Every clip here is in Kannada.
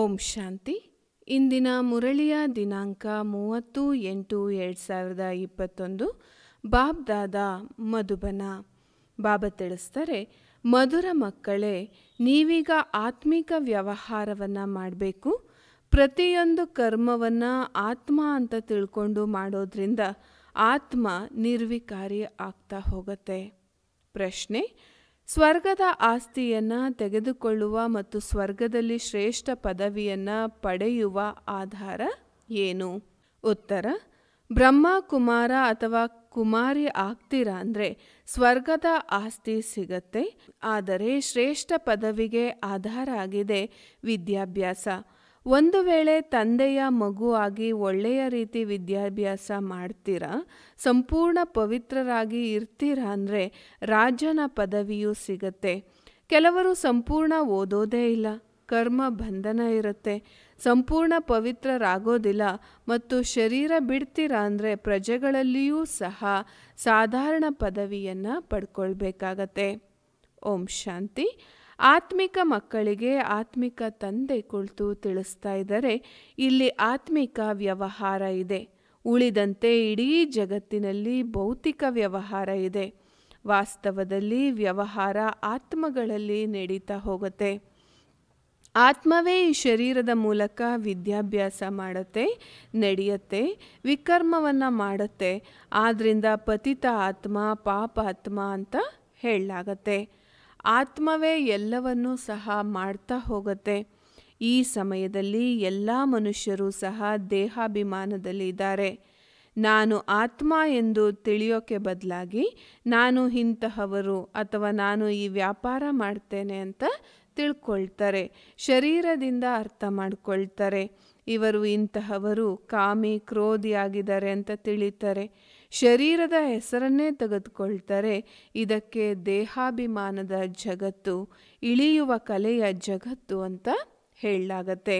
ಓಂ ಶಾಂತಿ ಇಂದಿನ ಮುರಳಿಯ ದಿನಾಂಕ ಮೂವತ್ತು ಎಂಟು ಎರಡು ಸಾವಿರದ ಇಪ್ಪತ್ತೊಂದು ಬಾಬ್ ದಾದ ಮಧುಬನ ಬಾಬಾ ತಿಳಿಸ್ತಾರೆ ಮಧುರ ಮಕ್ಕಳೇ ನೀವೀಗ ಆತ್ಮಿಕ ವ್ಯವಹಾರವನ್ನು ಮಾಡಬೇಕು ಪ್ರತಿಯೊಂದು ಕರ್ಮವನ್ನು ಆತ್ಮ ಅಂತ ತಿಳ್ಕೊಂಡು ಮಾಡೋದ್ರಿಂದ ಆತ್ಮ ನಿರ್ವಿಕಾರಿ ಆಗ್ತಾ ಹೋಗುತ್ತೆ ಪ್ರಶ್ನೆ ಸ್ವರ್ಗದ ಆಸ್ತಿಯನ್ನು ತೆಗೆದುಕೊಳ್ಳುವ ಮತ್ತು ಸ್ವರ್ಗದಲ್ಲಿ ಶ್ರೇಷ್ಠ ಪದವಿಯನ್ನು ಪಡೆಯುವ ಆಧಾರ ಏನು ಉತ್ತರ ಬ್ರಹ್ಮ ಕುಮಾರ ಅಥವಾ ಕುಮಾರಿ ಆಗ್ತೀರಾ ಅಂದರೆ ಸ್ವರ್ಗದ ಆಸ್ತಿ ಸಿಗತ್ತೆ ಆದರೆ ಶ್ರೇಷ್ಠ ಪದವಿಗೆ ಆಧಾರ ಆಗಿದೆ ವಿದ್ಯಾಭ್ಯಾಸ ಒಂದು ವೇಳೆ ತಂದೆಯ ಮಗು ಆಗಿ ಒಳ್ಳೆಯ ರೀತಿ ವಿದ್ಯಾಭ್ಯಾಸ ಮಾಡ್ತೀರಾ ಸಂಪೂರ್ಣ ಪವಿತ್ರರಾಗಿ ಇರ್ತೀರಾ ಅಂದರೆ ರಾಜನ ಪದವಿಯೂ ಸಿಗತ್ತೆ ಕೆಲವರು ಸಂಪೂರ್ಣ ಓದೋದೇ ಇಲ್ಲ ಕರ್ಮ ಬಂಧನ ಇರುತ್ತೆ ಸಂಪೂರ್ಣ ಪವಿತ್ರರಾಗೋದಿಲ್ಲ ಮತ್ತು ಶರೀರ ಬಿಡ್ತೀರಾ ಅಂದರೆ ಪ್ರಜೆಗಳಲ್ಲಿಯೂ ಸಹ ಸಾಧಾರಣ ಪದವಿಯನ್ನು ಪಡ್ಕೊಳ್ಬೇಕಾಗತ್ತೆ ಓಂ ಶಾಂತಿ ಆತ್ಮಿಕ ಮಕ್ಕಳಿಗೆ ಆತ್ಮಿಕ ತಂದೆ ಕುಳಿತು ತಿಳಿಸ್ತಾ ಇದ್ದಾರೆ ಇಲ್ಲಿ ಆತ್ಮಿಕ ವ್ಯವಹಾರ ಇದೆ ಉಳಿದಂತೆ ಇಡೀ ಜಗತ್ತಿನಲ್ಲಿ ಭೌತಿಕ ವ್ಯವಹಾರ ಇದೆ ವಾಸ್ತವದಲ್ಲಿ ವ್ಯವಹಾರ ಆತ್ಮಗಳಲ್ಲಿ ನಡೀತಾ ಹೋಗುತ್ತೆ ಆತ್ಮವೇ ಈ ಶರೀರದ ಮೂಲಕ ವಿದ್ಯಾಭ್ಯಾಸ ಮಾಡುತ್ತೆ ನಡೆಯುತ್ತೆ ವಿಕರ್ಮವನ್ನು ಮಾಡುತ್ತೆ ಆದ್ದರಿಂದ ಪತಿತ ಆತ್ಮ ಪಾಪಾತ್ಮ ಅಂತ ಹೇಳಲಾಗತ್ತೆ ಆತ್ಮವೇ ಎಲ್ಲವನ್ನೂ ಸಹ ಮಾಡ್ತಾ ಹೋಗುತ್ತೆ ಈ ಸಮಯದಲ್ಲಿ ಎಲ್ಲ ಮನುಷ್ಯರು ಸಹ ದೇಹಾಭಿಮಾನದಲ್ಲಿ ಇದ್ದಾರೆ ನಾನು ಆತ್ಮ ಎಂದು ತಿಳಿಯೋಕೆ ಬದಲಾಗಿ ನಾನು ಇಂತಹವರು ಅಥವಾ ನಾನು ಈ ವ್ಯಾಪಾರ ಮಾಡ್ತೇನೆ ಅಂತ ತಿಳ್ಕೊಳ್ತಾರೆ ಶರೀರದಿಂದ ಅರ್ಥ ಮಾಡ್ಕೊಳ್ತಾರೆ ಇವರು ಇಂತಹವರು ಕಾಮಿ ಕ್ರೋಧಿಯಾಗಿದ್ದಾರೆ ಅಂತ ತಿಳಿತಾರೆ ಶರೀರದ ಹೆಸರನ್ನೇ ತೆಗೆದುಕೊಳ್ತಾರೆ ಇದಕ್ಕೆ ದೇಹಾಭಿಮಾನದ ಜಗತ್ತು ಇಳಿಯುವ ಕಲೆಯ ಜಗತ್ತು ಅಂತ ಹೇಳಲಾಗತ್ತೆ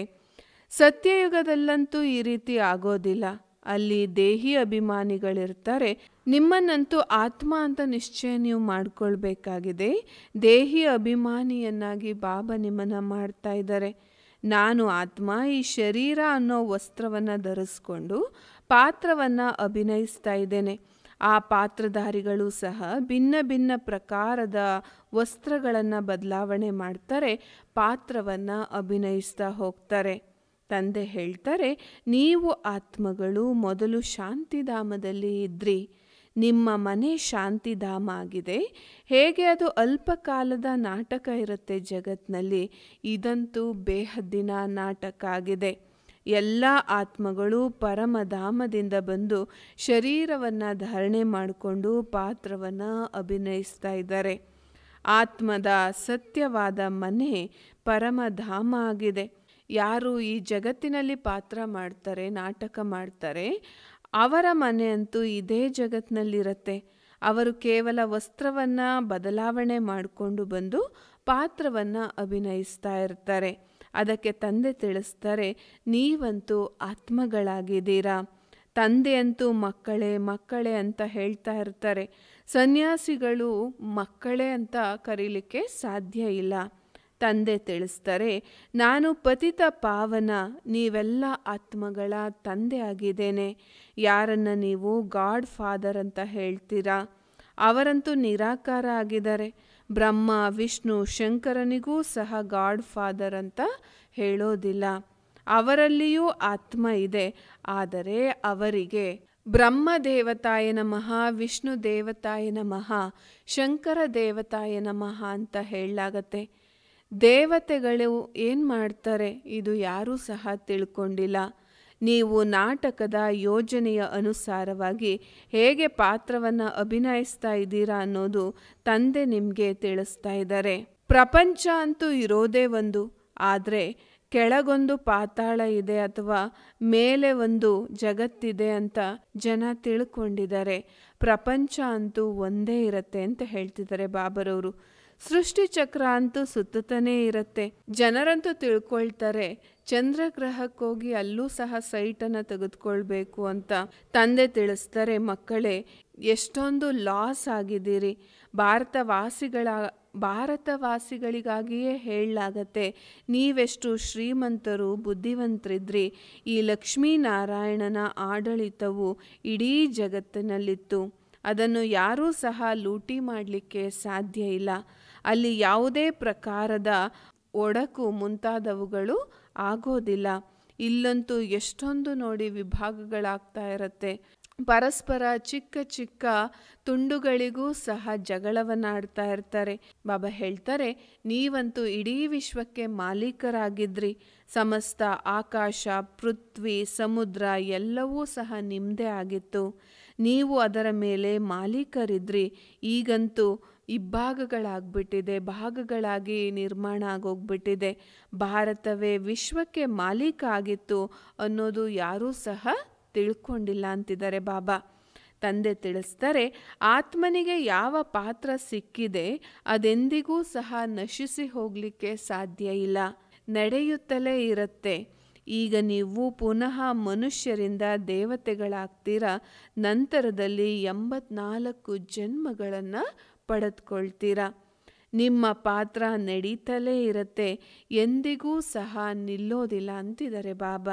ಸತ್ಯಯುಗದಲ್ಲಂತೂ ಈ ರೀತಿ ಆಗೋದಿಲ್ಲ ಅಲ್ಲಿ ದೇಹಿ ಅಭಿಮಾನಿಗಳಿರ್ತಾರೆ ನಿಮ್ಮನ್ನಂತೂ ಆತ್ಮ ಅಂತ ನಿಶ್ಚಯ ನೀವು ಮಾಡ್ಕೊಳ್ಬೇಕಾಗಿದೆ ದೇಹಿ ಅಭಿಮಾನಿಯನ್ನಾಗಿ ಬಾಬಾ ನಿಮ್ಮನ್ನು ಮಾಡ್ತಾ ಇದ್ದಾರೆ ನಾನು ಆತ್ಮ ಈ ಶರೀರ ಅನ್ನೋ ವಸ್ತ್ರವನ್ನು ಧರಿಸ್ಕೊಂಡು ಪಾತ್ರವನ್ನು ಅಭಿನಯಿಸ್ತಾ ಇದ್ದೇನೆ ಆ ಪಾತ್ರಧಾರಿಗಳು ಸಹ ಭಿನ್ನ ಭಿನ್ನ ಪ್ರಕಾರದ ವಸ್ತ್ರಗಳನ್ನು ಬದಲಾವಣೆ ಮಾಡ್ತಾರೆ ಪಾತ್ರವನ್ನು ಅಭಿನಯಿಸ್ತಾ ಹೋಗ್ತಾರೆ ತಂದೆ ಹೇಳ್ತಾರೆ ನೀವು ಆತ್ಮಗಳು ಮೊದಲು ಶಾಂತಿಧಾಮದಲ್ಲಿ ಇದ್ರಿ ನಿಮ್ಮ ಮನೆ ಶಾಂತಿಧಾಮ ಆಗಿದೆ ಹೇಗೆ ಅದು ಅಲ್ಪ ಕಾಲದ ನಾಟಕ ಇರುತ್ತೆ ಜಗತ್ನಲ್ಲಿ ಇದಂತೂ ಬೇಹದ್ದಿನ ನಾಟಕ ಆಗಿದೆ ಎಲ್ಲ ಆತ್ಮಗಳು ಪರಮಧಾಮದಿಂದ ಬಂದು ಶರೀರವನ್ನು ಧಾರಣೆ ಮಾಡಿಕೊಂಡು ಪಾತ್ರವನ್ನು ಅಭಿನಯಿಸ್ತಾ ಇದ್ದಾರೆ ಆತ್ಮದ ಸತ್ಯವಾದ ಮನೆ ಪರಮಧಾಮ ಆಗಿದೆ ಯಾರು ಈ ಜಗತ್ತಿನಲ್ಲಿ ಪಾತ್ರ ಮಾಡ್ತಾರೆ ನಾಟಕ ಮಾಡ್ತಾರೆ ಅವರ ಮನೆ ಅಂತೂ ಇದೇ ಜಗತ್ತಿನಲ್ಲಿರುತ್ತೆ ಅವರು ಕೇವಲ ವಸ್ತ್ರವನ್ನು ಬದಲಾವಣೆ ಮಾಡಿಕೊಂಡು ಬಂದು ಪಾತ್ರವನ್ನು ಅಭಿನಯಿಸ್ತಾ ಇರ್ತಾರೆ ಅದಕ್ಕೆ ತಂದೆ ತಿಳಿಸ್ತಾರೆ ನೀವಂತೂ ಆತ್ಮಗಳಾಗಿದ್ದೀರಾ ತಂದೆಯಂತೂ ಮಕ್ಕಳೇ ಮಕ್ಕಳೇ ಅಂತ ಹೇಳ್ತಾ ಇರ್ತಾರೆ ಸನ್ಯಾಸಿಗಳು ಮಕ್ಕಳೇ ಅಂತ ಕರೀಲಿಕ್ಕೆ ಸಾಧ್ಯ ಇಲ್ಲ ತಂದೆ ತಿಳಿಸ್ತಾರೆ ನಾನು ಪತಿತ ಪಾವನ ನೀವೆಲ್ಲ ಆತ್ಮಗಳ ತಂದೆ ಆಗಿದ್ದೇನೆ ಯಾರನ್ನು ನೀವು ಗಾಡ್ ಫಾದರ್ ಅಂತ ಹೇಳ್ತೀರಾ ಅವರಂತೂ ನಿರಾಕಾರ ಆಗಿದ್ದಾರೆ ಬ್ರಹ್ಮ ವಿಷ್ಣು ಶಂಕರನಿಗೂ ಸಹ ಗಾಡ್ ಫಾದರ್ ಅಂತ ಹೇಳೋದಿಲ್ಲ ಅವರಲ್ಲಿಯೂ ಆತ್ಮ ಇದೆ ಆದರೆ ಅವರಿಗೆ ಬ್ರಹ್ಮ ದೇವತಾಯ ನಮಃ ವಿಷ್ಣು ದೇವತಾಯ ನಮಃ ಶಂಕರ ದೇವತಾಯ ನಮಃ ಅಂತ ಹೇಳಲಾಗತ್ತೆ ದೇವತೆಗಳು ಏನು ಮಾಡ್ತಾರೆ ಇದು ಯಾರೂ ಸಹ ತಿಳ್ಕೊಂಡಿಲ್ಲ ನೀವು ನಾಟಕದ ಯೋಜನೆಯ ಅನುಸಾರವಾಗಿ ಹೇಗೆ ಪಾತ್ರವನ್ನು ಅಭಿನಯಿಸ್ತಾ ಇದ್ದೀರಾ ಅನ್ನೋದು ತಂದೆ ನಿಮಗೆ ತಿಳಿಸ್ತಾ ಇದ್ದಾರೆ ಪ್ರಪಂಚ ಅಂತೂ ಇರೋದೇ ಒಂದು ಆದರೆ ಕೆಳಗೊಂದು ಪಾತಾಳ ಇದೆ ಅಥವಾ ಮೇಲೆ ಒಂದು ಜಗತ್ತಿದೆ ಅಂತ ಜನ ತಿಳ್ಕೊಂಡಿದ್ದಾರೆ ಪ್ರಪಂಚ ಅಂತೂ ಒಂದೇ ಇರುತ್ತೆ ಅಂತ ಹೇಳ್ತಿದ್ದಾರೆ ಬಾಬರವರು ಸೃಷ್ಟಿ ಚಕ್ರ ಅಂತೂ ಸುತ್ತತಾನೇ ಇರುತ್ತೆ ಜನರಂತೂ ತಿಳ್ಕೊಳ್ತಾರೆ ಚಂದ್ರಗ್ರಹಕ್ಕೆ ಹೋಗಿ ಅಲ್ಲೂ ಸಹ ಸೈಟನ್ನು ತೆಗೆದುಕೊಳ್ಬೇಕು ಅಂತ ತಂದೆ ತಿಳಿಸ್ತಾರೆ ಮಕ್ಕಳೇ ಎಷ್ಟೊಂದು ಲಾಸ್ ಆಗಿದ್ದೀರಿ ಭಾರತವಾಸಿಗಳ ಭಾರತವಾಸಿಗಳಿಗಾಗಿಯೇ ಹೇಳಲಾಗತ್ತೆ ನೀವೆಷ್ಟು ಶ್ರೀಮಂತರು ಬುದ್ಧಿವಂತರಿದ್ರಿ ಈ ಲಕ್ಷ್ಮೀನಾರಾಯಣನ ಆಡಳಿತವು ಇಡೀ ಜಗತ್ತಿನಲ್ಲಿತ್ತು ಅದನ್ನು ಯಾರೂ ಸಹ ಲೂಟಿ ಮಾಡಲಿಕ್ಕೆ ಸಾಧ್ಯ ಇಲ್ಲ ಅಲ್ಲಿ ಯಾವುದೇ ಪ್ರಕಾರದ ಒಡಕು ಮುಂತಾದವುಗಳು ಆಗೋದಿಲ್ಲ ಇಲ್ಲಂತೂ ಎಷ್ಟೊಂದು ನೋಡಿ ವಿಭಾಗಗಳಾಗ್ತಾ ಇರತ್ತೆ ಪರಸ್ಪರ ಚಿಕ್ಕ ಚಿಕ್ಕ ತುಂಡುಗಳಿಗೂ ಸಹ ಜಗಳವನ್ನಾಡ್ತಾ ಇರ್ತಾರೆ ಬಾಬಾ ಹೇಳ್ತಾರೆ ನೀವಂತೂ ಇಡೀ ವಿಶ್ವಕ್ಕೆ ಮಾಲೀಕರಾಗಿದ್ರಿ ಸಮಸ್ತ ಆಕಾಶ ಪೃಥ್ವಿ ಸಮುದ್ರ ಎಲ್ಲವೂ ಸಹ ನಿಮ್ಮದೇ ಆಗಿತ್ತು ನೀವು ಅದರ ಮೇಲೆ ಮಾಲೀಕರಿದ್ರಿ ಈಗಂತೂ ಇಬ್ಬಾಗಗಳಾಗ್ಬಿಟ್ಟಿದೆ ಭಾಗಗಳಾಗಿ ನಿರ್ಮಾಣ ಆಗೋಗ್ಬಿಟ್ಟಿದೆ ಭಾರತವೇ ವಿಶ್ವಕ್ಕೆ ಮಾಲೀಕ ಆಗಿತ್ತು ಅನ್ನೋದು ಯಾರೂ ಸಹ ತಿಳ್ಕೊಂಡಿಲ್ಲ ಅಂತಿದ್ದಾರೆ ಬಾಬಾ ತಂದೆ ತಿಳಿಸ್ತಾರೆ ಆತ್ಮನಿಗೆ ಯಾವ ಪಾತ್ರ ಸಿಕ್ಕಿದೆ ಅದೆಂದಿಗೂ ಸಹ ನಶಿಸಿ ಹೋಗಲಿಕ್ಕೆ ಸಾಧ್ಯ ಇಲ್ಲ ನಡೆಯುತ್ತಲೇ ಇರುತ್ತೆ ಈಗ ನೀವು ಪುನಃ ಮನುಷ್ಯರಿಂದ ದೇವತೆಗಳಾಗ್ತೀರಾ ನಂತರದಲ್ಲಿ ಎಂಬತ್ನಾಲ್ಕು ಜನ್ಮಗಳನ್ನು ಪಡೆದುಕೊಳ್ತೀರಾ ನಿಮ್ಮ ಪಾತ್ರ ನಡೀತಲೇ ಇರುತ್ತೆ ಎಂದಿಗೂ ಸಹ ನಿಲ್ಲೋದಿಲ್ಲ ಅಂತಿದ್ದಾರೆ ಬಾಬಾ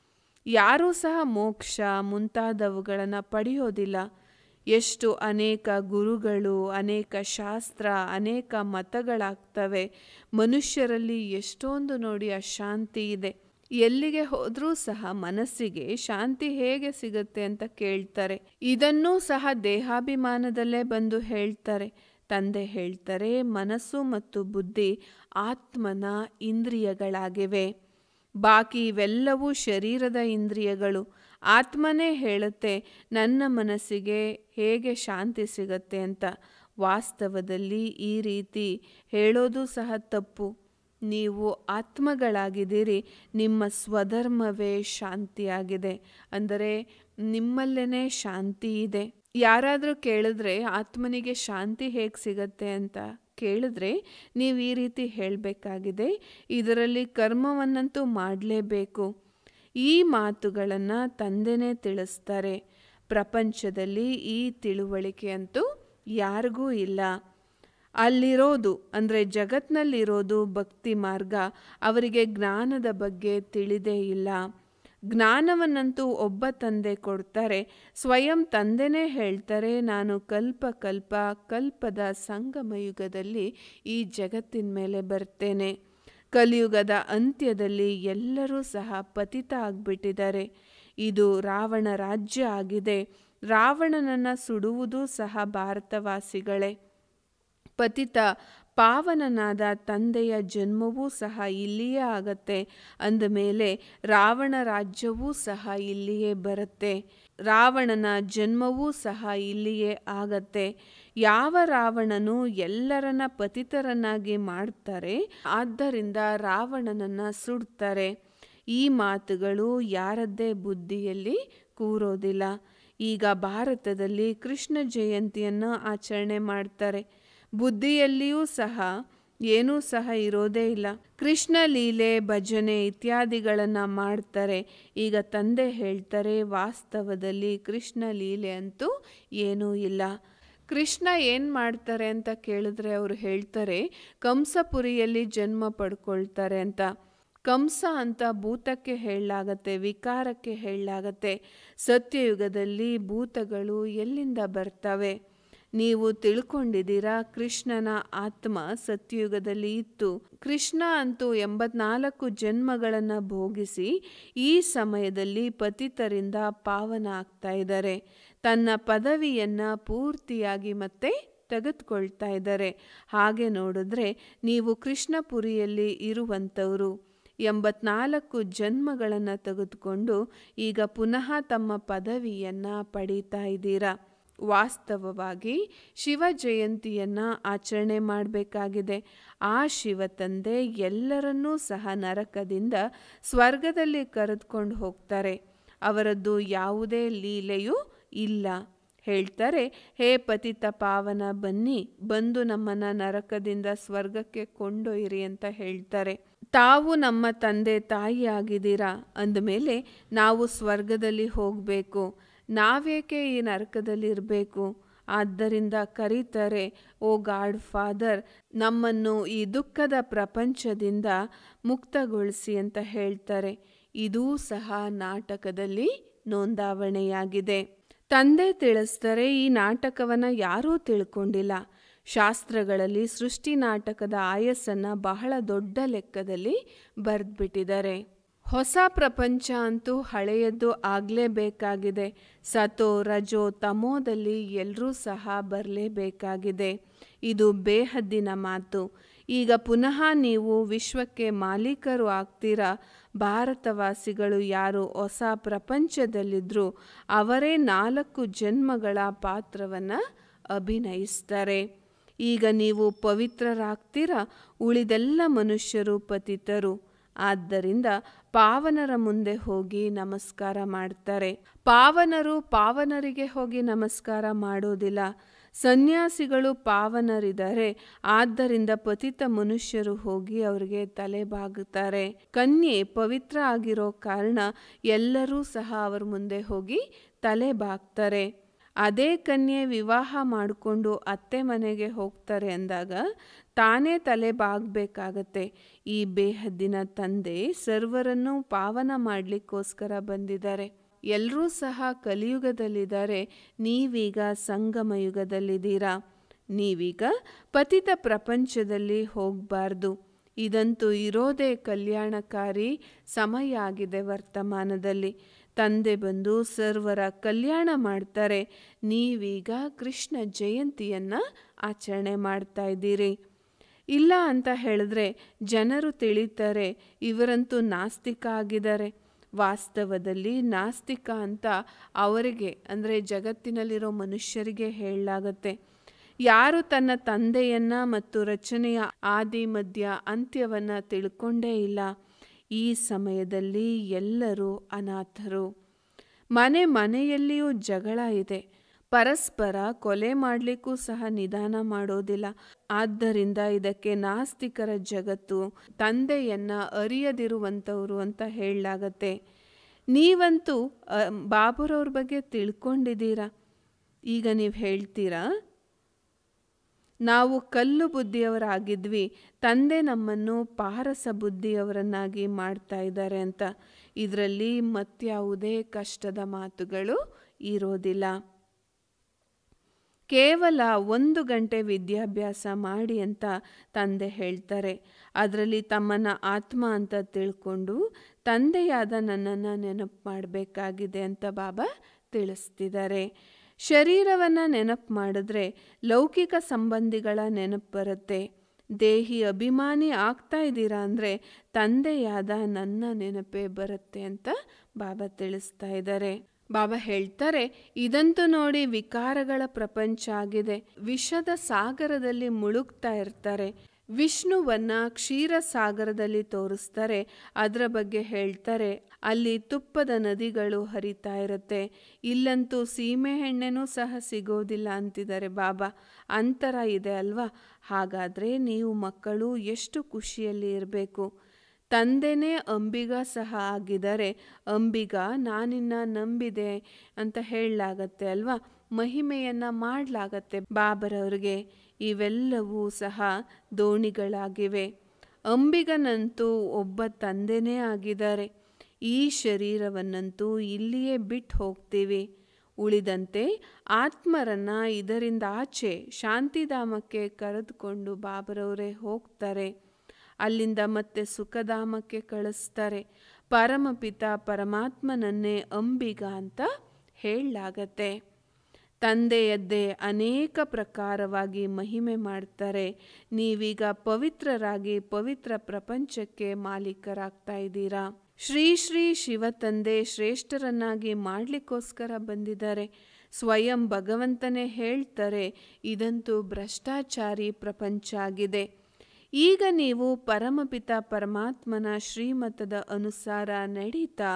ಯಾರೂ ಸಹ ಮೋಕ್ಷ ಮುಂತಾದವುಗಳನ್ನು ಪಡೆಯೋದಿಲ್ಲ ಎಷ್ಟು ಅನೇಕ ಗುರುಗಳು ಅನೇಕ ಶಾಸ್ತ್ರ ಅನೇಕ ಮತಗಳಾಗ್ತವೆ ಮನುಷ್ಯರಲ್ಲಿ ಎಷ್ಟೊಂದು ನೋಡಿ ಅಶಾಂತಿ ಇದೆ ಎಲ್ಲಿಗೆ ಹೋದರೂ ಸಹ ಮನಸ್ಸಿಗೆ ಶಾಂತಿ ಹೇಗೆ ಸಿಗುತ್ತೆ ಅಂತ ಕೇಳ್ತಾರೆ ಇದನ್ನೂ ಸಹ ದೇಹಾಭಿಮಾನದಲ್ಲೇ ಬಂದು ಹೇಳ್ತಾರೆ ತಂದೆ ಹೇಳ್ತಾರೆ ಮನಸ್ಸು ಮತ್ತು ಬುದ್ಧಿ ಆತ್ಮನ ಇಂದ್ರಿಯಗಳಾಗಿವೆ ಬಾಕಿ ಇವೆಲ್ಲವೂ ಶರೀರದ ಇಂದ್ರಿಯಗಳು ಆತ್ಮನೇ ಹೇಳುತ್ತೆ ನನ್ನ ಮನಸ್ಸಿಗೆ ಹೇಗೆ ಶಾಂತಿ ಸಿಗತ್ತೆ ಅಂತ ವಾಸ್ತವದಲ್ಲಿ ಈ ರೀತಿ ಹೇಳೋದು ಸಹ ತಪ್ಪು ನೀವು ಆತ್ಮಗಳಾಗಿದ್ದೀರಿ ನಿಮ್ಮ ಸ್ವಧರ್ಮವೇ ಶಾಂತಿಯಾಗಿದೆ ಅಂದರೆ ನಿಮ್ಮಲ್ಲೇ ಶಾಂತಿ ಇದೆ ಯಾರಾದರೂ ಕೇಳಿದ್ರೆ ಆತ್ಮನಿಗೆ ಶಾಂತಿ ಹೇಗೆ ಸಿಗತ್ತೆ ಅಂತ ಕೇಳಿದ್ರೆ ನೀವು ಈ ರೀತಿ ಹೇಳಬೇಕಾಗಿದೆ ಇದರಲ್ಲಿ ಕರ್ಮವನ್ನಂತೂ ಮಾಡಲೇಬೇಕು ಈ ಮಾತುಗಳನ್ನು ತಂದೆನೇ ತಿಳಿಸ್ತಾರೆ ಪ್ರಪಂಚದಲ್ಲಿ ಈ ತಿಳುವಳಿಕೆ ಅಂತೂ ಯಾರಿಗೂ ಇಲ್ಲ ಅಲ್ಲಿರೋದು ಅಂದರೆ ಜಗತ್ನಲ್ಲಿರೋದು ಭಕ್ತಿ ಮಾರ್ಗ ಅವರಿಗೆ ಜ್ಞಾನದ ಬಗ್ಗೆ ತಿಳಿದೇ ಇಲ್ಲ ಜ್ಞಾನವನ್ನಂತೂ ಒಬ್ಬ ತಂದೆ ಕೊಡ್ತಾರೆ ಸ್ವಯಂ ತಂದೆನೇ ಹೇಳ್ತಾರೆ ನಾನು ಕಲ್ಪ ಕಲ್ಪ ಕಲ್ಪದ ಸಂಗಮ ಯುಗದಲ್ಲಿ ಈ ಜಗತ್ತಿನ ಮೇಲೆ ಬರ್ತೇನೆ ಕಲಿಯುಗದ ಅಂತ್ಯದಲ್ಲಿ ಎಲ್ಲರೂ ಸಹ ಪತಿತ ಆಗಿಬಿಟ್ಟಿದ್ದಾರೆ ಇದು ರಾವಣ ರಾಜ್ಯ ಆಗಿದೆ ರಾವಣನನ್ನು ಸುಡುವುದೂ ಸಹ ಭಾರತವಾಸಿಗಳೇ ಪತಿತ ಪಾವನನಾದ ತಂದೆಯ ಜನ್ಮವೂ ಸಹ ಇಲ್ಲಿಯೇ ಆಗತ್ತೆ ಅಂದಮೇಲೆ ರಾವಣ ರಾಜ್ಯವೂ ಸಹ ಇಲ್ಲಿಯೇ ಬರುತ್ತೆ ರಾವಣನ ಜನ್ಮವೂ ಸಹ ಇಲ್ಲಿಯೇ ಆಗತ್ತೆ ಯಾವ ರಾವಣನು ಎಲ್ಲರನ್ನ ಪತಿತರನ್ನಾಗಿ ಮಾಡ್ತಾರೆ ಆದ್ದರಿಂದ ರಾವಣನನ್ನ ಸುಡ್ತಾರೆ ಈ ಮಾತುಗಳು ಯಾರದ್ದೇ ಬುದ್ಧಿಯಲ್ಲಿ ಕೂರೋದಿಲ್ಲ ಈಗ ಭಾರತದಲ್ಲಿ ಕೃಷ್ಣ ಜಯಂತಿಯನ್ನು ಆಚರಣೆ ಮಾಡ್ತಾರೆ ಬುದ್ಧಿಯಲ್ಲಿಯೂ ಸಹ ಏನೂ ಸಹ ಇರೋದೇ ಇಲ್ಲ ಕೃಷ್ಣ ಲೀಲೆ ಭಜನೆ ಇತ್ಯಾದಿಗಳನ್ನು ಮಾಡ್ತಾರೆ ಈಗ ತಂದೆ ಹೇಳ್ತಾರೆ ವಾಸ್ತವದಲ್ಲಿ ಕೃಷ್ಣ ಲೀಲೆ ಅಂತೂ ಏನೂ ಇಲ್ಲ ಕೃಷ್ಣ ಏನು ಮಾಡ್ತಾರೆ ಅಂತ ಕೇಳಿದ್ರೆ ಅವರು ಹೇಳ್ತಾರೆ ಕಂಸಪುರಿಯಲ್ಲಿ ಜನ್ಮ ಪಡ್ಕೊಳ್ತಾರೆ ಅಂತ ಕಂಸ ಅಂತ ಭೂತಕ್ಕೆ ಹೇಳಲಾಗತ್ತೆ ವಿಕಾರಕ್ಕೆ ಹೇಳಲಾಗತ್ತೆ ಸತ್ಯಯುಗದಲ್ಲಿ ಭೂತಗಳು ಎಲ್ಲಿಂದ ಬರ್ತವೆ ನೀವು ತಿಳ್ಕೊಂಡಿದ್ದೀರಾ ಕೃಷ್ಣನ ಆತ್ಮ ಸತ್ಯಯುಗದಲ್ಲಿ ಇತ್ತು ಕೃಷ್ಣ ಅಂತೂ ಎಂಬತ್ನಾಲ್ಕು ಜನ್ಮಗಳನ್ನು ಭೋಗಿಸಿ ಈ ಸಮಯದಲ್ಲಿ ಪತಿತರಿಂದ ಪಾವನ ಆಗ್ತಾ ಇದ್ದಾರೆ ತನ್ನ ಪದವಿಯನ್ನ ಪೂರ್ತಿಯಾಗಿ ಮತ್ತೆ ತೆಗೆದುಕೊಳ್ತಾ ಇದ್ದಾರೆ ಹಾಗೆ ನೋಡಿದ್ರೆ ನೀವು ಕೃಷ್ಣಪುರಿಯಲ್ಲಿ ಇರುವಂಥವರು ಎಂಬತ್ನಾಲ್ಕು ಜನ್ಮಗಳನ್ನು ತೆಗೆದುಕೊಂಡು ಈಗ ಪುನಃ ತಮ್ಮ ಪದವಿಯನ್ನು ಪಡೀತಾ ಇದ್ದೀರಾ ವಾಸ್ತವವಾಗಿ ಶಿವ ಜಯಂತಿಯನ್ನು ಆಚರಣೆ ಮಾಡಬೇಕಾಗಿದೆ ಆ ಶಿವ ತಂದೆ ಎಲ್ಲರನ್ನೂ ಸಹ ನರಕದಿಂದ ಸ್ವರ್ಗದಲ್ಲಿ ಕರೆದುಕೊಂಡು ಹೋಗ್ತಾರೆ ಅವರದ್ದು ಯಾವುದೇ ಲೀಲೆಯೂ ಇಲ್ಲ ಹೇಳ್ತಾರೆ ಹೇ ಪತಿತ ಪಾವನ ಬನ್ನಿ ಬಂದು ನಮ್ಮನ್ನ ನರಕದಿಂದ ಸ್ವರ್ಗಕ್ಕೆ ಕೊಂಡೊಯ್ಯಿರಿ ಅಂತ ಹೇಳ್ತಾರೆ ತಾವು ನಮ್ಮ ತಂದೆ ತಾಯಿ ಆಗಿದ್ದೀರಾ ಅಂದಮೇಲೆ ನಾವು ಸ್ವರ್ಗದಲ್ಲಿ ಹೋಗಬೇಕು ನಾವೇಕೆ ಈ ನರಕದಲ್ಲಿ ಇರಬೇಕು ಆದ್ದರಿಂದ ಕರೀತಾರೆ ಓ ಗಾಡ್ ಫಾದರ್ ನಮ್ಮನ್ನು ಈ ದುಃಖದ ಪ್ರಪಂಚದಿಂದ ಮುಕ್ತಗೊಳಿಸಿ ಅಂತ ಹೇಳ್ತಾರೆ ಇದೂ ಸಹ ನಾಟಕದಲ್ಲಿ ನೋಂದಾವಣೆಯಾಗಿದೆ ತಂದೆ ತಿಳಿಸ್ತಾರೆ ಈ ನಾಟಕವನ್ನು ಯಾರೂ ತಿಳ್ಕೊಂಡಿಲ್ಲ ಶಾಸ್ತ್ರಗಳಲ್ಲಿ ಸೃಷ್ಟಿ ನಾಟಕದ ಆಯಸ್ಸನ್ನು ಬಹಳ ದೊಡ್ಡ ಲೆಕ್ಕದಲ್ಲಿ ಬರೆದ್ಬಿಟ್ಟಿದ್ದಾರೆ ಹೊಸ ಪ್ರಪಂಚ ಅಂತೂ ಹಳೆಯದ್ದು ಆಗಲೇಬೇಕಾಗಿದೆ ಸತೋ ರಜೋ ತಮೋದಲ್ಲಿ ಎಲ್ಲರೂ ಸಹ ಬರಲೇಬೇಕಾಗಿದೆ ಇದು ಬೇಹದ್ದಿನ ಮಾತು ಈಗ ಪುನಃ ನೀವು ವಿಶ್ವಕ್ಕೆ ಮಾಲೀಕರು ಆಗ್ತೀರಾ ಭಾರತವಾಸಿಗಳು ಯಾರು ಹೊಸ ಪ್ರಪಂಚದಲ್ಲಿದ್ದರೂ ಅವರೇ ನಾಲ್ಕು ಜನ್ಮಗಳ ಪಾತ್ರವನ್ನು ಅಭಿನಯಿಸ್ತಾರೆ ಈಗ ನೀವು ಪವಿತ್ರರಾಗ್ತೀರಾ ಉಳಿದೆಲ್ಲ ಮನುಷ್ಯರು ಪತಿತರು ಆದ್ದರಿಂದ ಪಾವನರ ಮುಂದೆ ಹೋಗಿ ನಮಸ್ಕಾರ ಮಾಡ್ತಾರೆ ಪಾವನರು ಪಾವನರಿಗೆ ಹೋಗಿ ನಮಸ್ಕಾರ ಮಾಡೋದಿಲ್ಲ ಸನ್ಯಾಸಿಗಳು ಪಾವನರಿದ್ದಾರೆ ಆದ್ದರಿಂದ ಪತಿತ ಮನುಷ್ಯರು ಹೋಗಿ ಅವರಿಗೆ ತಲೆ ಬಾಗುತ್ತಾರೆ ಕನ್ಯೆ ಪವಿತ್ರ ಆಗಿರೋ ಕಾರಣ ಎಲ್ಲರೂ ಸಹ ಅವರ ಮುಂದೆ ಹೋಗಿ ತಲೆ ಬಾಗ್ತಾರೆ ಅದೇ ಕನ್ಯೆ ವಿವಾಹ ಮಾಡಿಕೊಂಡು ಅತ್ತೆ ಮನೆಗೆ ಹೋಗ್ತಾರೆ ಅಂದಾಗ ತಾನೇ ತಲೆ ಬಾಗಬೇಕಾಗತ್ತೆ ಈ ಬೇಹದ್ದಿನ ತಂದೆ ಸರ್ವರನ್ನು ಪಾವನ ಮಾಡಲಿಕ್ಕೋಸ್ಕರ ಬಂದಿದ್ದಾರೆ ಎಲ್ಲರೂ ಸಹ ಕಲಿಯುಗದಲ್ಲಿದ್ದಾರೆ ನೀವೀಗ ಸಂಗಮ ಯುಗದಲ್ಲಿದ್ದೀರಾ ನೀವೀಗ ಪತಿತ ಪ್ರಪಂಚದಲ್ಲಿ ಹೋಗಬಾರ್ದು ಇದಂತೂ ಇರೋದೇ ಕಲ್ಯಾಣಕಾರಿ ಸಮಯ ಆಗಿದೆ ವರ್ತಮಾನದಲ್ಲಿ ತಂದೆ ಬಂದು ಸರ್ವರ ಕಲ್ಯಾಣ ಮಾಡ್ತಾರೆ ನೀವೀಗ ಕೃಷ್ಣ ಜಯಂತಿಯನ್ನು ಆಚರಣೆ ಮಾಡ್ತಾ ಇದ್ದೀರಿ ಇಲ್ಲ ಅಂತ ಹೇಳಿದ್ರೆ ಜನರು ತಿಳಿತಾರೆ ಇವರಂತೂ ನಾಸ್ತಿಕ ಆಗಿದ್ದಾರೆ ವಾಸ್ತವದಲ್ಲಿ ನಾಸ್ತಿಕ ಅಂತ ಅವರಿಗೆ ಅಂದರೆ ಜಗತ್ತಿನಲ್ಲಿರೋ ಮನುಷ್ಯರಿಗೆ ಹೇಳಲಾಗತ್ತೆ ಯಾರು ತನ್ನ ತಂದೆಯನ್ನ ಮತ್ತು ರಚನೆಯ ಆದಿ ಮಧ್ಯ ಅಂತ್ಯವನ್ನು ತಿಳ್ಕೊಂಡೇ ಇಲ್ಲ ಈ ಸಮಯದಲ್ಲಿ ಎಲ್ಲರೂ ಅನಾಥರು ಮನೆ ಮನೆಯಲ್ಲಿಯೂ ಜಗಳ ಇದೆ ಪರಸ್ಪರ ಕೊಲೆ ಮಾಡಲಿಕ್ಕೂ ಸಹ ನಿಧಾನ ಮಾಡೋದಿಲ್ಲ ಆದ್ದರಿಂದ ಇದಕ್ಕೆ ನಾಸ್ತಿಕರ ಜಗತ್ತು ತಂದೆಯನ್ನ ಅರಿಯದಿರುವಂಥವ್ರು ಅಂತ ಹೇಳಲಾಗತ್ತೆ ನೀವಂತೂ ಬಾಬುರವ್ರ ಬಗ್ಗೆ ತಿಳ್ಕೊಂಡಿದ್ದೀರಾ ಈಗ ನೀವು ಹೇಳ್ತೀರಾ ನಾವು ಕಲ್ಲು ಬುದ್ಧಿಯವರಾಗಿದ್ವಿ ತಂದೆ ನಮ್ಮನ್ನು ಪಾರಸ ಬುದ್ಧಿಯವರನ್ನಾಗಿ ಮಾಡ್ತಾ ಇದ್ದಾರೆ ಅಂತ ಇದರಲ್ಲಿ ಮತ್ಯಾವುದೇ ಕಷ್ಟದ ಮಾತುಗಳು ಇರೋದಿಲ್ಲ ಕೇವಲ ಒಂದು ಗಂಟೆ ವಿದ್ಯಾಭ್ಯಾಸ ಮಾಡಿ ಅಂತ ತಂದೆ ಹೇಳ್ತಾರೆ ಅದರಲ್ಲಿ ತಮ್ಮನ್ನ ಆತ್ಮ ಅಂತ ತಿಳ್ಕೊಂಡು ತಂದೆಯಾದ ನನ್ನನ್ನು ನೆನಪು ಮಾಡಬೇಕಾಗಿದೆ ಅಂತ ಬಾಬಾ ತಿಳಿಸ್ತಿದ್ದಾರೆ ಶರೀರವನ್ನು ನೆನಪು ಮಾಡಿದ್ರೆ ಲೌಕಿಕ ಸಂಬಂಧಿಗಳ ನೆನಪು ಬರುತ್ತೆ ದೇಹಿ ಅಭಿಮಾನಿ ಆಗ್ತಾ ಇದ್ದೀರಾ ಅಂದರೆ ತಂದೆಯಾದ ನನ್ನ ನೆನಪೇ ಬರುತ್ತೆ ಅಂತ ಬಾಬಾ ತಿಳಿಸ್ತಾ ಇದ್ದಾರೆ ಬಾಬಾ ಹೇಳ್ತಾರೆ ಇದಂತೂ ನೋಡಿ ವಿಕಾರಗಳ ಪ್ರಪಂಚ ಆಗಿದೆ ವಿಷದ ಸಾಗರದಲ್ಲಿ ಮುಳುಗ್ತಾ ಇರ್ತಾರೆ ವಿಷ್ಣುವನ್ನ ಕ್ಷೀರ ಸಾಗರದಲ್ಲಿ ತೋರಿಸ್ತಾರೆ ಅದರ ಬಗ್ಗೆ ಹೇಳ್ತಾರೆ ಅಲ್ಲಿ ತುಪ್ಪದ ನದಿಗಳು ಹರಿತಾ ಇರುತ್ತೆ ಇಲ್ಲಂತೂ ಸೀಮೆ ಎಣ್ಣೆನೂ ಸಹ ಸಿಗೋದಿಲ್ಲ ಅಂತಿದ್ದಾರೆ ಬಾಬಾ ಅಂತರ ಇದೆ ಅಲ್ವಾ ಹಾಗಾದರೆ ನೀವು ಮಕ್ಕಳು ಎಷ್ಟು ಖುಷಿಯಲ್ಲಿ ಇರಬೇಕು ತಂದೆನೇ ಅಂಬಿಗ ಸಹ ಆಗಿದ್ದಾರೆ ಅಂಬಿಗ ನಾನಿನ್ನ ನಂಬಿದೆ ಅಂತ ಹೇಳಲಾಗತ್ತೆ ಅಲ್ವಾ ಮಹಿಮೆಯನ್ನು ಮಾಡಲಾಗತ್ತೆ ಬಾಬರವ್ರಿಗೆ ಇವೆಲ್ಲವೂ ಸಹ ದೋಣಿಗಳಾಗಿವೆ ಅಂಬಿಗನಂತೂ ಒಬ್ಬ ತಂದೆನೇ ಆಗಿದ್ದಾರೆ ಈ ಶರೀರವನ್ನಂತೂ ಇಲ್ಲಿಯೇ ಬಿಟ್ಟು ಹೋಗ್ತೀವಿ ಉಳಿದಂತೆ ಆತ್ಮರನ್ನ ಇದರಿಂದ ಆಚೆ ಶಾಂತಿಧಾಮಕ್ಕೆ ಕರೆದುಕೊಂಡು ಬಾಬರವರೇ ಹೋಗ್ತಾರೆ ಅಲ್ಲಿಂದ ಮತ್ತೆ ಸುಖಧಾಮಕ್ಕೆ ಕಳಿಸ್ತಾರೆ ಪರಮಪಿತ ಪರಮಾತ್ಮನನ್ನೇ ಅಂಬಿಗ ಅಂತ ಹೇಳಲಾಗತ್ತೆ ತಂದೆಯದ್ದೇ ಅನೇಕ ಪ್ರಕಾರವಾಗಿ ಮಹಿಮೆ ಮಾಡ್ತಾರೆ ನೀವೀಗ ಪವಿತ್ರರಾಗಿ ಪವಿತ್ರ ಪ್ರಪಂಚಕ್ಕೆ ಮಾಲೀಕರಾಗ್ತಾ ಇದ್ದೀರಾ ಶ್ರೀ ಶ್ರೀ ಶಿವತಂದೆ ಶ್ರೇಷ್ಠರನ್ನಾಗಿ ಮಾಡಲಿಕ್ಕೋಸ್ಕರ ಬಂದಿದ್ದಾರೆ ಸ್ವಯಂ ಭಗವಂತನೇ ಹೇಳ್ತಾರೆ ಇದಂತೂ ಭ್ರಷ್ಟಾಚಾರಿ ಪ್ರಪಂಚ ಆಗಿದೆ ಈಗ ನೀವು ಪರಮಪಿತ ಪರಮಾತ್ಮನ ಶ್ರೀಮತದ ಅನುಸಾರ ನಡೀತಾ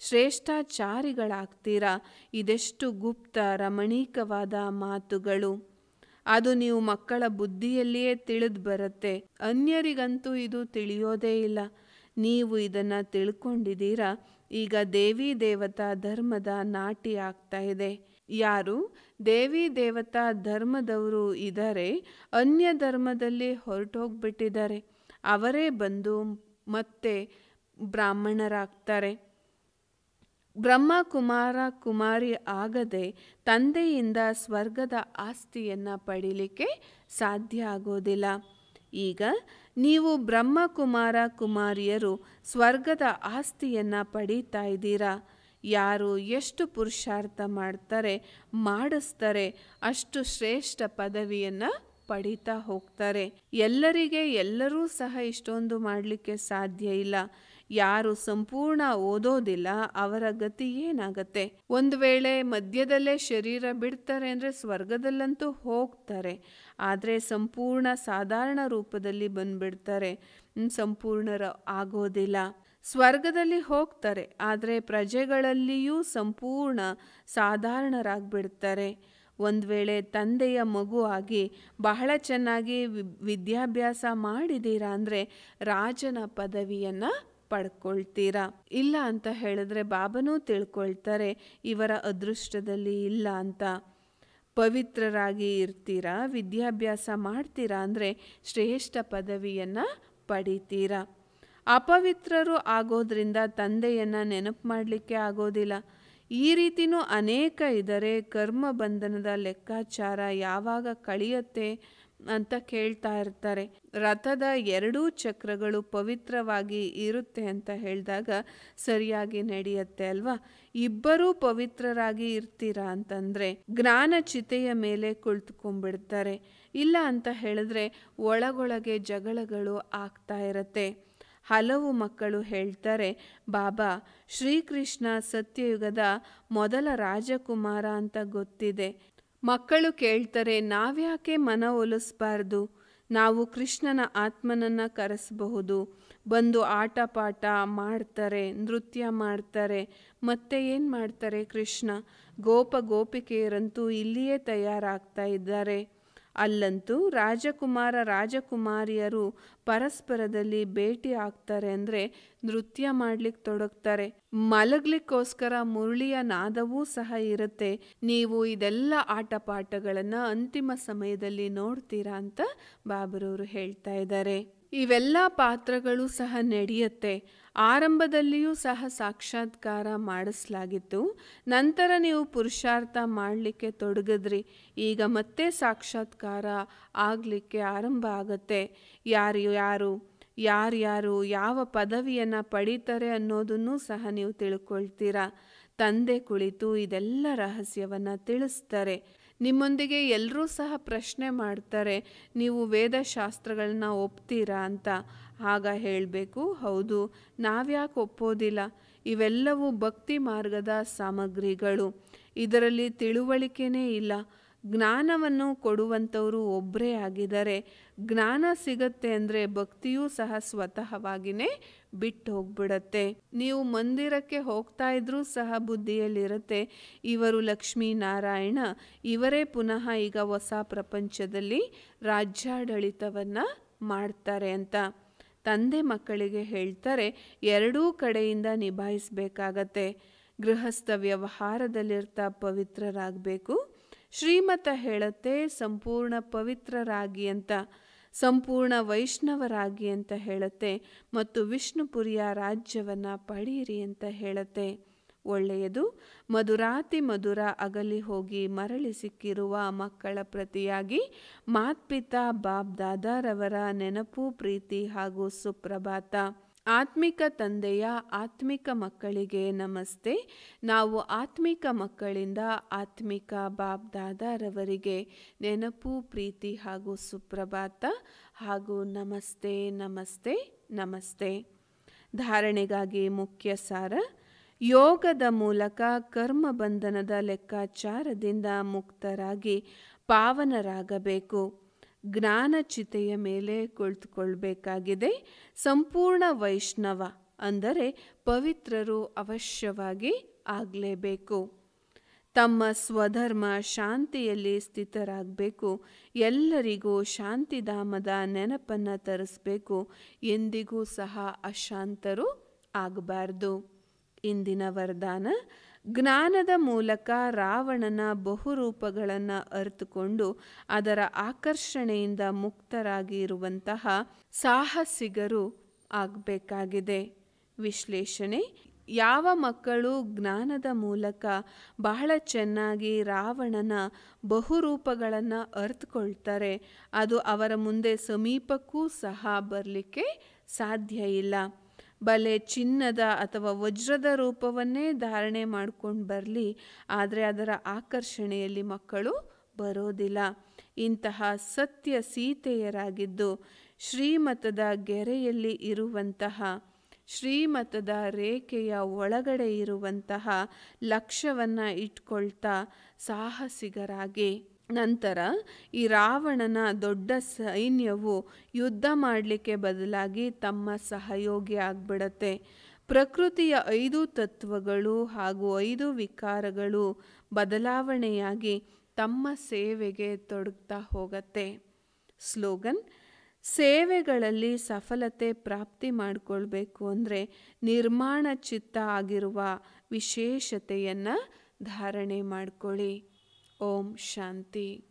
ಶ್ರೇಷ್ಠಾಚಾರಿಗಳಾಗ್ತೀರಾ ಇದೆಷ್ಟು ಗುಪ್ತ ರಮಣೀಕವಾದ ಮಾತುಗಳು ಅದು ನೀವು ಮಕ್ಕಳ ಬುದ್ಧಿಯಲ್ಲಿಯೇ ತಿಳಿದು ಬರುತ್ತೆ ಅನ್ಯರಿಗಂತೂ ಇದು ತಿಳಿಯೋದೇ ಇಲ್ಲ ನೀವು ಇದನ್ನು ತಿಳ್ಕೊಂಡಿದ್ದೀರಾ ಈಗ ದೇವಿ ದೇವತಾ ಧರ್ಮದ ನಾಟಿ ಆಗ್ತಾ ಇದೆ ಯಾರು ದೇವಿ ದೇವತಾ ಧರ್ಮದವರು ಇದ್ದಾರೆ ಅನ್ಯ ಧರ್ಮದಲ್ಲಿ ಹೊರಟೋಗ್ಬಿಟ್ಟಿದ್ದಾರೆ ಅವರೇ ಬಂದು ಮತ್ತೆ ಬ್ರಾಹ್ಮಣರಾಗ್ತಾರೆ ಬ್ರಹ್ಮ ಕುಮಾರ ಕುಮಾರಿ ಆಗದೆ ತಂದೆಯಿಂದ ಸ್ವರ್ಗದ ಆಸ್ತಿಯನ್ನು ಪಡೀಲಿಕ್ಕೆ ಸಾಧ್ಯ ಆಗೋದಿಲ್ಲ ಈಗ ನೀವು ಬ್ರಹ್ಮ ಕುಮಾರ ಕುಮಾರಿಯರು ಸ್ವರ್ಗದ ಆಸ್ತಿಯನ್ನು ಪಡೀತಾ ಇದ್ದೀರಾ ಯಾರು ಎಷ್ಟು ಪುರುಷಾರ್ಥ ಮಾಡ್ತಾರೆ ಮಾಡಿಸ್ತಾರೆ ಅಷ್ಟು ಶ್ರೇಷ್ಠ ಪದವಿಯನ್ನು ಪಡೀತಾ ಹೋಗ್ತಾರೆ ಎಲ್ಲರಿಗೆ ಎಲ್ಲರೂ ಸಹ ಇಷ್ಟೊಂದು ಮಾಡಲಿಕ್ಕೆ ಸಾಧ್ಯ ಇಲ್ಲ ಯಾರು ಸಂಪೂರ್ಣ ಓದೋದಿಲ್ಲ ಅವರ ಗತಿ ಏನಾಗತ್ತೆ ಒಂದು ವೇಳೆ ಮಧ್ಯದಲ್ಲೇ ಶರೀರ ಬಿಡ್ತಾರೆ ಅಂದರೆ ಸ್ವರ್ಗದಲ್ಲಂತೂ ಹೋಗ್ತಾರೆ ಆದರೆ ಸಂಪೂರ್ಣ ಸಾಧಾರಣ ರೂಪದಲ್ಲಿ ಬಂದ್ಬಿಡ್ತಾರೆ ಸಂಪೂರ್ಣರ ಆಗೋದಿಲ್ಲ ಸ್ವರ್ಗದಲ್ಲಿ ಹೋಗ್ತಾರೆ ಆದರೆ ಪ್ರಜೆಗಳಲ್ಲಿಯೂ ಸಂಪೂರ್ಣ ಸಾಧಾರಣರಾಗ್ಬಿಡ್ತಾರೆ ಒಂದು ವೇಳೆ ತಂದೆಯ ಮಗು ಆಗಿ ಬಹಳ ಚೆನ್ನಾಗಿ ವಿದ್ಯಾಭ್ಯಾಸ ಮಾಡಿದ್ದೀರಾ ಅಂದರೆ ರಾಜನ ಪದವಿಯನ್ನು ಪಡ್ಕೊಳ್ತೀರಾ ಇಲ್ಲ ಅಂತ ಹೇಳಿದ್ರೆ ಬಾಬನೂ ತಿಳ್ಕೊಳ್ತಾರೆ ಇವರ ಅದೃಷ್ಟದಲ್ಲಿ ಇಲ್ಲ ಅಂತ ಪವಿತ್ರರಾಗಿ ಇರ್ತೀರಾ ವಿದ್ಯಾಭ್ಯಾಸ ಮಾಡ್ತೀರಾ ಅಂದರೆ ಶ್ರೇಷ್ಠ ಪದವಿಯನ್ನು ಪಡಿತೀರಾ ಅಪವಿತ್ರರು ಆಗೋದ್ರಿಂದ ತಂದೆಯನ್ನು ನೆನಪು ಮಾಡಲಿಕ್ಕೆ ಆಗೋದಿಲ್ಲ ಈ ರೀತಿನೂ ಅನೇಕ ಇದ್ದಾರೆ ಕರ್ಮ ಬಂಧನದ ಲೆಕ್ಕಾಚಾರ ಯಾವಾಗ ಕಳಿಯತ್ತೆ ಅಂತ ಕೇಳ್ತಾ ಇರ್ತಾರೆ ರಥದ ಎರಡೂ ಚಕ್ರಗಳು ಪವಿತ್ರವಾಗಿ ಇರುತ್ತೆ ಅಂತ ಹೇಳಿದಾಗ ಸರಿಯಾಗಿ ನಡೆಯುತ್ತೆ ಅಲ್ವಾ ಇಬ್ಬರೂ ಪವಿತ್ರರಾಗಿ ಇರ್ತೀರಾ ಅಂತಂದರೆ ಜ್ಞಾನ ಚಿತೆಯ ಮೇಲೆ ಕುಳಿತುಕೊಂಡ್ಬಿಡ್ತಾರೆ ಇಲ್ಲ ಅಂತ ಹೇಳಿದ್ರೆ ಒಳಗೊಳಗೆ ಜಗಳಗಳು ಆಗ್ತಾ ಇರತ್ತೆ ಹಲವು ಮಕ್ಕಳು ಹೇಳ್ತಾರೆ ಬಾಬಾ ಶ್ರೀಕೃಷ್ಣ ಸತ್ಯಯುಗದ ಮೊದಲ ರಾಜಕುಮಾರ ಅಂತ ಗೊತ್ತಿದೆ ಮಕ್ಕಳು ಕೇಳ್ತಾರೆ ನಾವ್ಯಾಕೆ ಮನ ಒಲಿಸ್ಬಾರ್ದು ನಾವು ಕೃಷ್ಣನ ಆತ್ಮನನ್ನು ಕರೆಸಬಹುದು ಬಂದು ಆಟ ಪಾಠ ಮಾಡ್ತಾರೆ ನೃತ್ಯ ಮಾಡ್ತಾರೆ ಮತ್ತೆ ಏನು ಮಾಡ್ತಾರೆ ಕೃಷ್ಣ ಗೋಪ ಗೋಪಿಕೆಯರಂತೂ ಇಲ್ಲಿಯೇ ತಯಾರಾಗ್ತಾ ಇದ್ದಾರೆ ಅಲ್ಲಂತೂ ರಾಜಕುಮಾರ ರಾಜಕುಮಾರಿಯರು ಪರಸ್ಪರದಲ್ಲಿ ಭೇಟಿ ಆಗ್ತಾರೆ ಅಂದರೆ ನೃತ್ಯ ಮಾಡ್ಲಿಕ್ಕೆ ತೊಡಗ್ತಾರೆ ಮಲಗ್ಲಿಕ್ಕೋಸ್ಕರ ಮುರಳಿಯ ನಾದವೂ ಸಹ ಇರುತ್ತೆ ನೀವು ಇದೆಲ್ಲ ಆಟ ಪಾಠಗಳನ್ನು ಅಂತಿಮ ಸಮಯದಲ್ಲಿ ನೋಡ್ತೀರಾ ಅಂತ ಬಾಬರವರು ಹೇಳ್ತಾ ಇದ್ದಾರೆ ಇವೆಲ್ಲ ಪಾತ್ರಗಳು ಸಹ ನಡೆಯುತ್ತೆ ಆರಂಭದಲ್ಲಿಯೂ ಸಹ ಸಾಕ್ಷಾತ್ಕಾರ ಮಾಡಿಸಲಾಗಿತ್ತು ನಂತರ ನೀವು ಪುರುಷಾರ್ಥ ಮಾಡಲಿಕ್ಕೆ ತೊಡಗಿದ್ರಿ ಈಗ ಮತ್ತೆ ಸಾಕ್ಷಾತ್ಕಾರ ಆಗಲಿಕ್ಕೆ ಆರಂಭ ಆಗತ್ತೆ ಯಾರು ಯಾರು ಯಾರ್ಯಾರು ಯಾವ ಪದವಿಯನ್ನು ಪಡೀತಾರೆ ಅನ್ನೋದನ್ನು ಸಹ ನೀವು ತಿಳ್ಕೊಳ್ತೀರಾ ತಂದೆ ಕುಳಿತು ಇದೆಲ್ಲ ರಹಸ್ಯವನ್ನು ತಿಳಿಸ್ತಾರೆ ನಿಮ್ಮೊಂದಿಗೆ ಎಲ್ಲರೂ ಸಹ ಪ್ರಶ್ನೆ ಮಾಡ್ತಾರೆ ನೀವು ವೇದಶಾಸ್ತ್ರಗಳನ್ನ ಒಪ್ತೀರಾ ಅಂತ ಆಗ ಹೇಳಬೇಕು ಹೌದು ನಾವ್ಯಾಕೆ ಒಪ್ಪೋದಿಲ್ಲ ಇವೆಲ್ಲವೂ ಭಕ್ತಿ ಮಾರ್ಗದ ಸಾಮಗ್ರಿಗಳು ಇದರಲ್ಲಿ ತಿಳುವಳಿಕೆನೇ ಇಲ್ಲ ಜ್ಞಾನವನ್ನು ಕೊಡುವಂಥವರು ಒಬ್ಬರೇ ಆಗಿದ್ದಾರೆ ಜ್ಞಾನ ಸಿಗತ್ತೆ ಅಂದರೆ ಭಕ್ತಿಯೂ ಸಹ ಸ್ವತಃವಾಗಿಯೇ ಬಿಟ್ಟು ಹೋಗ್ಬಿಡತ್ತೆ ನೀವು ಮಂದಿರಕ್ಕೆ ಹೋಗ್ತಾ ಇದ್ರೂ ಸಹ ಬುದ್ಧಿಯಲ್ಲಿರುತ್ತೆ ಇವರು ಲಕ್ಷ್ಮೀನಾರಾಯಣ ಇವರೇ ಪುನಃ ಈಗ ಹೊಸ ಪ್ರಪಂಚದಲ್ಲಿ ರಾಜ್ಯಾಡಳಿತವನ್ನು ಮಾಡ್ತಾರೆ ಅಂತ ತಂದೆ ಮಕ್ಕಳಿಗೆ ಹೇಳ್ತಾರೆ ಎರಡೂ ಕಡೆಯಿಂದ ನಿಭಾಯಿಸಬೇಕಾಗತ್ತೆ ಗೃಹಸ್ಥ ವ್ಯವಹಾರದಲ್ಲಿರ್ತಾ ಪವಿತ್ರರಾಗಬೇಕು ಶ್ರೀಮತ ಹೇಳುತ್ತೆ ಸಂಪೂರ್ಣ ಪವಿತ್ರರಾಗಿ ಅಂತ ಸಂಪೂರ್ಣ ವೈಷ್ಣವರಾಗಿ ಅಂತ ಹೇಳುತ್ತೆ ಮತ್ತು ವಿಷ್ಣುಪುರಿಯ ರಾಜ್ಯವನ್ನು ಪಡೀರಿ ಅಂತ ಹೇಳುತ್ತೆ ಒಳ್ಳೆಯದು ಮಧುರಾತಿ ಮಧುರ ಅಗಲಿ ಹೋಗಿ ಮರಳಿ ಸಿಕ್ಕಿರುವ ಮಕ್ಕಳ ಪ್ರತಿಯಾಗಿ ಮಾತ್ಪಿತಾ ಬಾಬ್ ದಾದಾರವರ ನೆನಪು ಪ್ರೀತಿ ಹಾಗೂ ಸುಪ್ರಭಾತ ಆತ್ಮಿಕ ತಂದೆಯ ಆತ್ಮಿಕ ಮಕ್ಕಳಿಗೆ ನಮಸ್ತೆ ನಾವು ಆತ್ಮಿಕ ಮಕ್ಕಳಿಂದ ಆತ್ಮಿಕ ಬಾಬ್ ದಾದಾರವರಿಗೆ ನೆನಪು ಪ್ರೀತಿ ಹಾಗೂ ಸುಪ್ರಭಾತ ಹಾಗೂ ನಮಸ್ತೆ ನಮಸ್ತೆ ನಮಸ್ತೆ ಧಾರಣೆಗಾಗಿ ಮುಖ್ಯ ಸಾರ ಯೋಗದ ಮೂಲಕ ಕರ್ಮ ಬಂಧನದ ಲೆಕ್ಕಾಚಾರದಿಂದ ಮುಕ್ತರಾಗಿ ಪಾವನರಾಗಬೇಕು ಜ್ಞಾನಚಿತೆಯ ಮೇಲೆ ಕುಳಿತುಕೊಳ್ಬೇಕಾಗಿದೆ ಸಂಪೂರ್ಣ ವೈಷ್ಣವ ಅಂದರೆ ಪವಿತ್ರರು ಅವಶ್ಯವಾಗಿ ಆಗಲೇಬೇಕು ತಮ್ಮ ಸ್ವಧರ್ಮ ಶಾಂತಿಯಲ್ಲಿ ಸ್ಥಿತರಾಗಬೇಕು ಎಲ್ಲರಿಗೂ ಶಾಂತಿಧಾಮದ ನೆನಪನ್ನು ತರಿಸ್ಬೇಕು ಎಂದಿಗೂ ಸಹ ಅಶಾಂತರು ಆಗಬಾರ್ದು ಇಂದಿನ ವರದಾನ ಜ್ಞಾನದ ಮೂಲಕ ರಾವಣನ ಬಹುರೂಪಗಳನ್ನು ಅರಿತುಕೊಂಡು ಅದರ ಆಕರ್ಷಣೆಯಿಂದ ಮುಕ್ತರಾಗಿ ಇರುವಂತಹ ಸಾಹಸಿಗರು ಆಗಬೇಕಾಗಿದೆ ವಿಶ್ಲೇಷಣೆ ಯಾವ ಮಕ್ಕಳು ಜ್ಞಾನದ ಮೂಲಕ ಬಹಳ ಚೆನ್ನಾಗಿ ರಾವಣನ ಬಹುರೂಪಗಳನ್ನು ಅರ್ಥಕೊಳ್ತಾರೆ ಅದು ಅವರ ಮುಂದೆ ಸಮೀಪಕ್ಕೂ ಸಹ ಬರಲಿಕ್ಕೆ ಸಾಧ್ಯ ಇಲ್ಲ ಬಲೆ ಚಿನ್ನದ ಅಥವಾ ವಜ್ರದ ರೂಪವನ್ನೇ ಧಾರಣೆ ಮಾಡ್ಕೊಂಡು ಬರಲಿ ಆದರೆ ಅದರ ಆಕರ್ಷಣೆಯಲ್ಲಿ ಮಕ್ಕಳು ಬರೋದಿಲ್ಲ ಇಂತಹ ಸತ್ಯ ಸೀತೆಯರಾಗಿದ್ದು ಶ್ರೀಮತದ ಗೆರೆಯಲ್ಲಿ ಇರುವಂತಹ ಶ್ರೀಮತದ ರೇಖೆಯ ಒಳಗಡೆ ಇರುವಂತಹ ಲಕ್ಷ್ಯವನ್ನು ಇಟ್ಕೊಳ್ತಾ ಸಾಹಸಿಗರಾಗಿ ನಂತರ ಈ ರಾವಣನ ದೊಡ್ಡ ಸೈನ್ಯವು ಯುದ್ಧ ಮಾಡಲಿಕ್ಕೆ ಬದಲಾಗಿ ತಮ್ಮ ಸಹಯೋಗಿ ಆಗ್ಬಿಡತ್ತೆ ಪ್ರಕೃತಿಯ ಐದು ತತ್ವಗಳು ಹಾಗೂ ಐದು ವಿಕಾರಗಳು ಬದಲಾವಣೆಯಾಗಿ ತಮ್ಮ ಸೇವೆಗೆ ತೊಡಗ್ತಾ ಹೋಗತ್ತೆ ಸ್ಲೋಗನ್ ಸೇವೆಗಳಲ್ಲಿ ಸಫಲತೆ ಪ್ರಾಪ್ತಿ ಮಾಡಿಕೊಳ್ಬೇಕು ಅಂದರೆ ನಿರ್ಮಾಣ ಚಿತ್ತ ಆಗಿರುವ ವಿಶೇಷತೆಯನ್ನು ಧಾರಣೆ ಮಾಡಿಕೊಳ್ಳಿ ಓಂ ಶಾಂತಿ